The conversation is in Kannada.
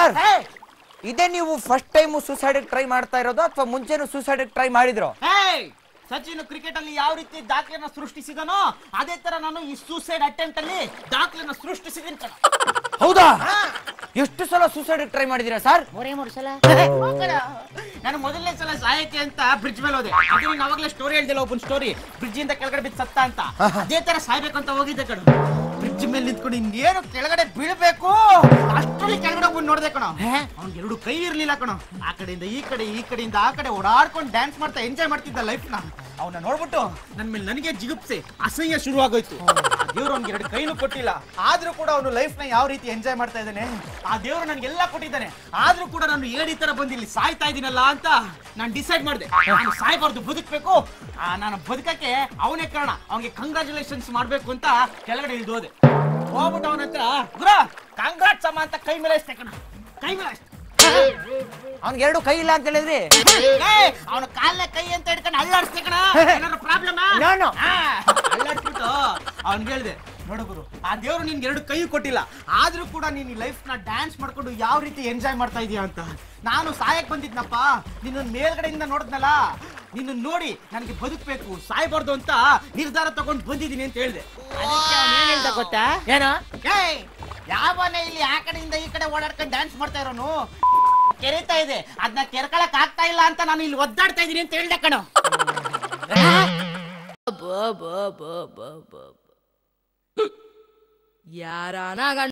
ಸರ್ ಇದೇ ನೀವು ಫಸ್ಟ್ ಟೈಮ್ ಸೂಸೈಡ್ ಟ್ರೈ ಮಾಡ್ತಾ ಇರೋದು ಅಥವಾ ಮುಂಚೆನೂ ಸೂಸೈಡ್ ಟ್ರೈ ಮಾಡಿದ್ರು ಹೇಯ್ ಸಚಿನ್ ಕ್ರಿಕೆಟ್ ಅಲ್ಲಿ ಯಾವ ರೀತಿ ದಾಖಲೆನ ಸೃಷ್ಟಿಸಿದನೋ ಅದೇ ತರ ನಾನು ಈ ಸೂಸೈಡ್ ಅಟೆಂಪ್ಟ್ ಅಲ್ಲಿ ದಾಖಲೆನ ಸೃಷ್ಟಿಸಿದ್ದೀನಿ ಕಣ. ಹೌದಾ ಎಷ್ಟು ಸಲ ಸೂಸೈಡ್ ಟ್ರೈ ಮಾಡಿದೀರಾ ಸರ್ ಮೂರೇ ಮೂರು ಸಲ ನಾನು ಮೊದಲನೇ ಸಲ ಸಾಯಕ್ಕೆ ಅಂತ ಬ್ರಿಡ್ಜ್ ಮೇಲೆ ಹೋದೆ ಅದು ನೀನು ಅವಾಗಲೇ ಸ್ಟೋರಿ ಹೇಳ್ದಿಲ್ಲ ಒಬ್ಬನ ಸ್ಟೋರಿ ಬ್ರಿಡ್ಜ್ ಇಂದ ಕೆಳಗಡೆ ಬಿದ್ದು ಸತ್ತ ಅಂತ ಅದೇ ತರ ಸಾಯ್ಬೇಕು ಅಂತ ಹೋಗಿದ್ದೆ ಕಣ ಬ್ರಿಡ್ಜ್ ಮೇಲೆ ನಿಂತ್ಕೊಂಡು ಇನ್ನೇನು ಕೆಳಗಡೆ ಬೀಳ್ಬೇಕು ಅಷ್ಟರಲ್ಲಿ ಕೆಳಗಡೆ ಒಬ್ಬನ್ ನೋಡ್ದೆ ಕಣ ಅವ್ನಿಗೆ ಎರಡು ಕೈ ಇರ್ಲಿಲ್ಲ ಕಣ ಆ ಕಡೆಯಿಂದ ಈ ಕಡೆ ಈ ಕಡೆಯಿಂದ ಆ ಕಡೆ ಓಡಾಡ್ಕೊಂಡು ಡ್ಯಾನ್ಸ್ ಮಾಡ್ತಾ ಎಂಜಾಯ್ ಮಾಡ್ತಿದ್ದ ಲೈಫ್ ನ ಅವನ ನೋಡ್ಬಿಟ್ಟು ನನ್ ಮೇಲೆ ನನಗೆ ಜಿಗುಪ್ಸೆ ಅಸಹ್ಯ ಶುರು ಆಗೋಯ್ತು ದೇವ್ರು ಅವ್ನಿಗೆ ಎರಡು ಕೈನು ಕೊಟ್ಟಿಲ್ಲ ಆದ್ರೂ ಕೂಡ ಅವನು ಲೈಫ್ ನ ಯಾವ ರೀತಿ ಎಂಜಾಯ್ ಮಾಡ್ತಾ ಇದ್ದಾನೆ ಆ ದೇವ್ರು ನನ್ಗೆಲ್ಲ ಕೊಟ್ಟಿದ್ದಾನೆ ಆದ್ರೂ ಕೂಡ ನಾನು ಏಡಿ ತರ ಬಂದು ಇಲ್ಲಿ ಸಾಯ್ತಾ ಇದೀನಲ್ಲ ಅಂತ ನಾನು ಡಿಸೈಡ್ ಮಾಡಿದೆ ನಾನು ಸಾಯ್ಬಾರ್ದು ಬದುಕಬೇಕು ಆ, ನಾನು ಬದುಕಕ್ಕೆ ಅವನೇ ಕಾರಣ ಅವನಿಗೆ ಕಂಗ್ರಾಚುಲೇಷನ್ಸ್ ಮಾಡ್ಬೇಕು ಅಂತ ಕೆಳಗಡೆ ಇಳಿದು ಹೋದೆ ಹೋಗ್ಬಿಟ್ಟು ಅವನ ಹತ್ರ ಗುರು ಕಂಗ್ರಾಟ್ಸ್ ಅಮ್ಮ ಅಂತ ಕೈ ಮೇಲೆ ಎಸ್ತೆ ಕಣ ಕೈ ಮೇಲೆ ಎಸ್ದೆ. ಅವ್ನಿಗೆ ಎರಡು ಕೈ ಇಲ್ಲ ಅಂತ ಹೇಳಿದ್ರಿ ಅವನ ಕಾಲ ಕೈ ಅಂತ ಹಿಡ್ಕೊಂಡು ಅಲ್ಲಾಡ್ಸ್ತೆ ಕಣ ಏನಾದ್ರು ಪ್ರಾಬ್ಲಮ್ No, no. ಅಲ್ಲಾಡ್ಸ್ಬಿಟ್ಟು ಅವ್ನಿಗೆ ಹೇಳ್ದೆ ನೋಡು ಗುರು ಆ ದೇವ್ರು ನಿನ್ಗೆ ಎರಡು ಕೈ ಕೊಟ್ಟಿಲ್ಲ ಆದ್ರೂ ಕೂಡ ನೀನ್ ಈ ಲೈಫ್ ನ ಡ್ಯಾನ್ಸ್ ಮಾಡ್ಕೊಂಡು ಯಾವ ರೀತಿ ಎಂಜಾಯ್ ಮಾಡ್ತಾ ಇದೀಯ ಅಂತ ನಾನು ಸಾಯಕ್ ಬಂದಿದ್ನಪ್ಪ ನಿನ್ನ ಮೇಲ್ಗಡೆಯಿಂದ ನೋಡಿದ್ನಲ್ಲ ನಿನ್ನ ನೋಡಿ ನನಗೆ ಬದುಕಬೇಕು ಸಾಯ್ಬಾರ್ದು ಅಂತ ನಿರ್ಧಾರ ತಗೊಂಡು ಬಂದಿದ್ದೀನಿ ಅಂತ ಹೇಳ್ದೆ ಅದಕ್ಕೆ ಅವ್ನ್ ಏನ್ ಹೇಳ್ದ ಗೊತ್ತಾ ಏನೋ ಏಯ್ ಯಾವನೇ ಇಲ್ಲಿ ಆ ಕಡೆಯಿಂದ ಈ ಕಡೆ ಓಡಾಡ್ಕೊಂಡು ಡ್ಯಾನ್ಸ್ ಮಾಡ್ತಾ ಇರೋನು ಕೆರಿತಾ ಇದೆ ಅದನ್ನ ಕೆರ್ಕೊಳಕ್ ಆಗ್ತಾ ಇಲ್ಲ ಅಂತ ನಾನು ಇಲ್ಲಿ ಒದ್ದಾಡ್ತಾ ಇದೀನಿ ಅಂತ ಹೇಳ್ದೆ ಕಣೋ ಯಾರಾನ